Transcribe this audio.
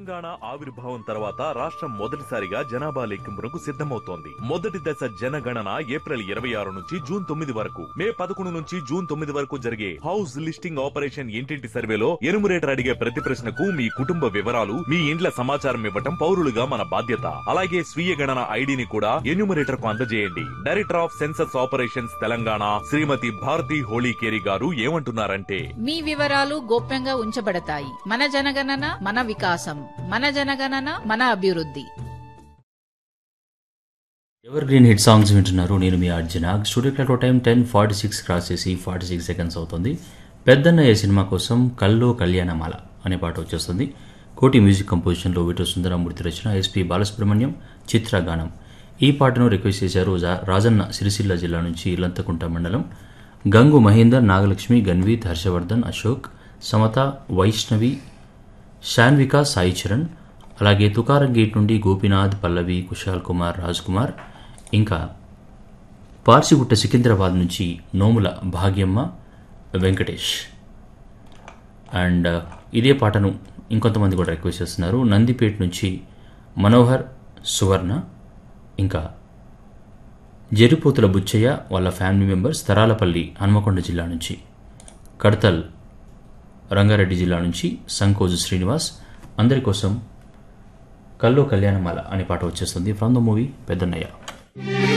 తెలంగాణ ఆవిర్భావం తర్వాత రాష్ట్రం మొదటిసారిగా జనాభా లెక్కింపునకు సిద్ధమవుతోంది మొదటి దశ జనగణన ఏప్రిల్ ఇరవై ఆరు నుంచి జూన్ తొమ్మిది వరకు మే పదకొండు నుంచి జూన్ తొమ్మిది వరకు జరిగే హౌస్ లిస్టింగ్ ఆపరేషన్ ఇంటింటి సర్వేలో ఎనుమరేటర్ అడిగే ప్రతి ప్రశ్నకు మీ కుటుంబ వివరాలు మీ ఇండ్ల సమాచారం ఇవ్వటం పౌరులుగా మన బాధ్యత అలాగే స్వీయ గణన ఐడిని కూడా ఎన్యూమరేటర్ కు అందజేయండి director of census operations Telangana Shrimati Bharati Holikeri garu ఏమంటున్నారంటే మీ వివరాలు గోప్యంగా ఉంచబడతాయి మన జనగణన మన వికాసం మన జనగణన మన అభివృద్ధి ఎవర్ గ్రీన్ హిట్ సాంగ్స్ వింటున్నారు నేను మీ అర్జునాగ్ studio clock time ten forty six cross చేసి ఫార్టీ సిక్స్ సెకండ్స్ అవుతుంది పెద్దన్నయ్య సినిమా కోసం కల్లో కళ్యాణమాల అనే పాట వచ్చేస్తుంది కోటి మ్యూజిక్ కంపోజిషన్లో విటో సుందరమూర్తి రచన ఎస్పి బాలసుబ్రహ్మణ్యం చిత్రగానం ఈ పాటను రిక్వెస్ట్ చేశారు జా- రాజన్న సిరిసిల్ల జిల్లా నుంచి ఇల్లంతకుంట మండలం గంగు మహేందర్ నాగలక్ష్మి గన్వీత్ హర్షవర్ధన్ అశోక్ సమత వైష్ణవి శాన్విక సాయి చరణ్ అలాగే తుకారం గేట్ నుండి గోపీనాథ్ పల్లవి కుశాల్ కుమార్ రాజ్ కుమార్ ఇంకా పార్సిగుట్ట సికింద్రాబాద్ నుంచి నోముల భాగ్యమ్మ వెంకటేష్ అండ్ ఇదే పాటను ఇంకొంతమంది కూడా రిక్వెస్ట్ చేస్తున్నారు నందిపేట్ నుంచి మనోహర్ సువర్ణ ఇంకా జెరిపోతుల బుచ్చయ్య వాళ్ళ ఫ్యామిలీ మెంబర్స్ తరాలపల్లి హన్మకొండ జిల్లా నుంచి కడతల్ రంగారెడ్డి జిల్లా నుంచి సంకోజు శ్రీనివాస్ అందరి కోసం కల్లో కళ్యాణమాల అనే పాట వచ్చేస్తుంది ఫ్రమ్ ద మూవీ పెద్దన్నయ్య